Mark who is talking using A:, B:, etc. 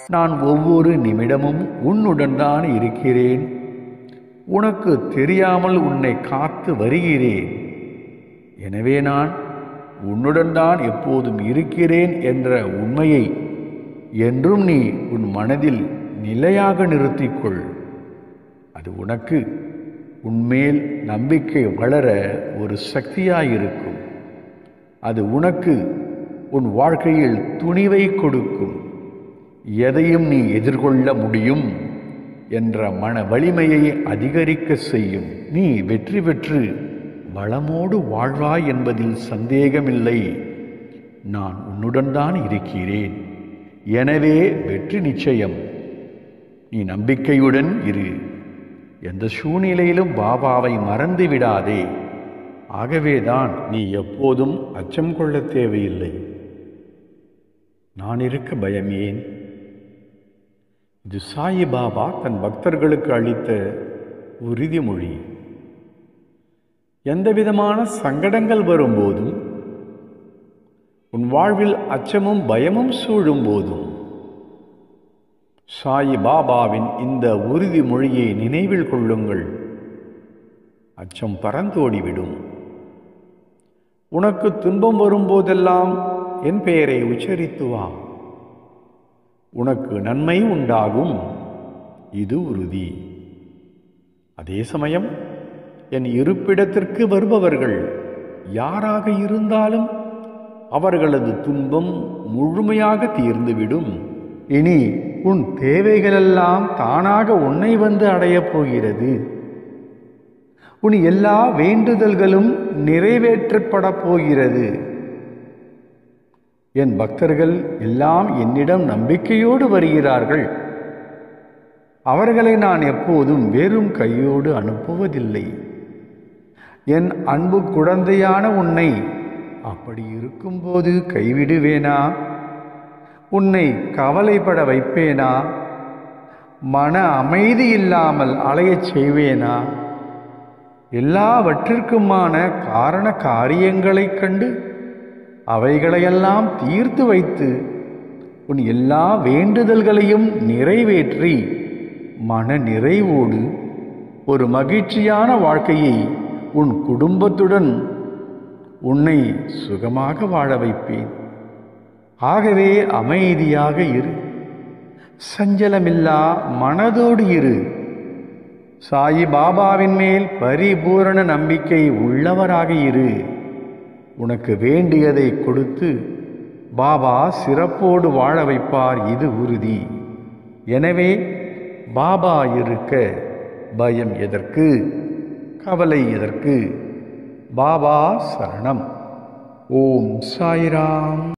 A: நான் ஒவ்வொரு நிமிடமும் உன்னுடன் தான் இருக்கிறேன் உனக்கு தெரியாமல் உன்னை காத்து வருகிறேன் எனவே நான் உன்னுடன் தான் எப்போதும் இருக்கிறேன் என்ற உண்மையை என்றும் நீ உன் மனதில் நிலையாக நிறுத்திக்கொள் அது உனக்கு உன்மேல் நம்பிக்கை வளர ஒரு சக்தியாயிருக்கும் அது உனக்கு உன் வாழ்க்கையில் துணிவை கொடுக்கும் எதையும் நீ எதிர்கொள்ள முடியும் என்ற மன வலிமையை அதிகரிக்க செய்யும் நீ வெற்றி பெற்று வளமோடு வாழ்வாய் என்பதில் சந்தேகமில்லை நான் உன்னுடன் தான் இருக்கிறேன் எனவே வெற்றி நிச்சயம் நீ நம்பிக்கையுடன் இரு எந்த சூழ்நிலையிலும் பாபாவை மறந்து விடாதே ஆகவேதான் நீ எப்போதும் அச்சம் கொள்ள தேவையில்லை நான் இருக்க பயம் ஏன் இது சாயி பாபா தன் பக்தர்களுக்கு அளித்த உறுதிமொழி எந்த விதமான சங்கடங்கள் வரும்போதும் உன் வாழ்வில் அச்சமும் பயமும் சூழும் போதும் சாயி பாபாவின் இந்த உறுதிமொழியை நினைவில் கொள்ளுங்கள் அச்சம் பறந்தோடிவிடும் உனக்கு துன்பம் வரும்போதெல்லாம் என் பெயரை உச்சரித்து வா உனக்கு நன்மை உண்டாகும் இது உறுதி அதே சமயம் என் இருப்பிடத்திற்கு வருபவர்கள் யாராக இருந்தாலும் அவர்களது துன்பம் முழுமையாக தீர்ந்துவிடும் இனி உன் தேவைகளெல்லாம் தானாக உன்னை வந்து அடையப் போகிறது உன் எல்லா வேண்டுதல்களும் நிறைவேற்றப்பட போகிறது என் பக்தர்கள் எல்லாம் என்னிடம் நம்பிக்கையோடு வருகிறார்கள் அவர்களை நான் எப்போதும் வெறும் கையோடு அனுப்புவதில்லை என் அன்பு குழந்தையான உன்னை அப்படி இருக்கும்போது கைவிடுவேனா உன்னை கவலைப்பட வைப்பேனா மன அமைதி இல்லாமல் அலையச் செய்வேனா எல்லாவற்றிற்குமான காரண காரியங்களைக் கண்டு அவைகளையெல்லாம் தீர்த்து வைத்து உன் எல்லா வேண்டுதல்களையும் நிறைவேற்றி மன நிறைவோடு ஒரு மகிழ்ச்சியான வாழ்க்கையை உன் குடும்பத்துடன் உன்னை சுகமாக வாழ வைப்பேன் ஆகவே அமைதியாக இரு சஞ்சலமில்லா மனதோடு இரு சாயி பாபாவின் மேல் பரிபூரண நம்பிக்கை உள்ளவராக இரு உனக்கு வேண்டியதை கொடுத்து பாபா சிறப்போடு வாழ வைப்பார் இது உறுதி எனவே பாபா இருக்க பயம் எதற்கு கவலை எதற்கு பாபா சரணம் ஓம் சாய்ராம்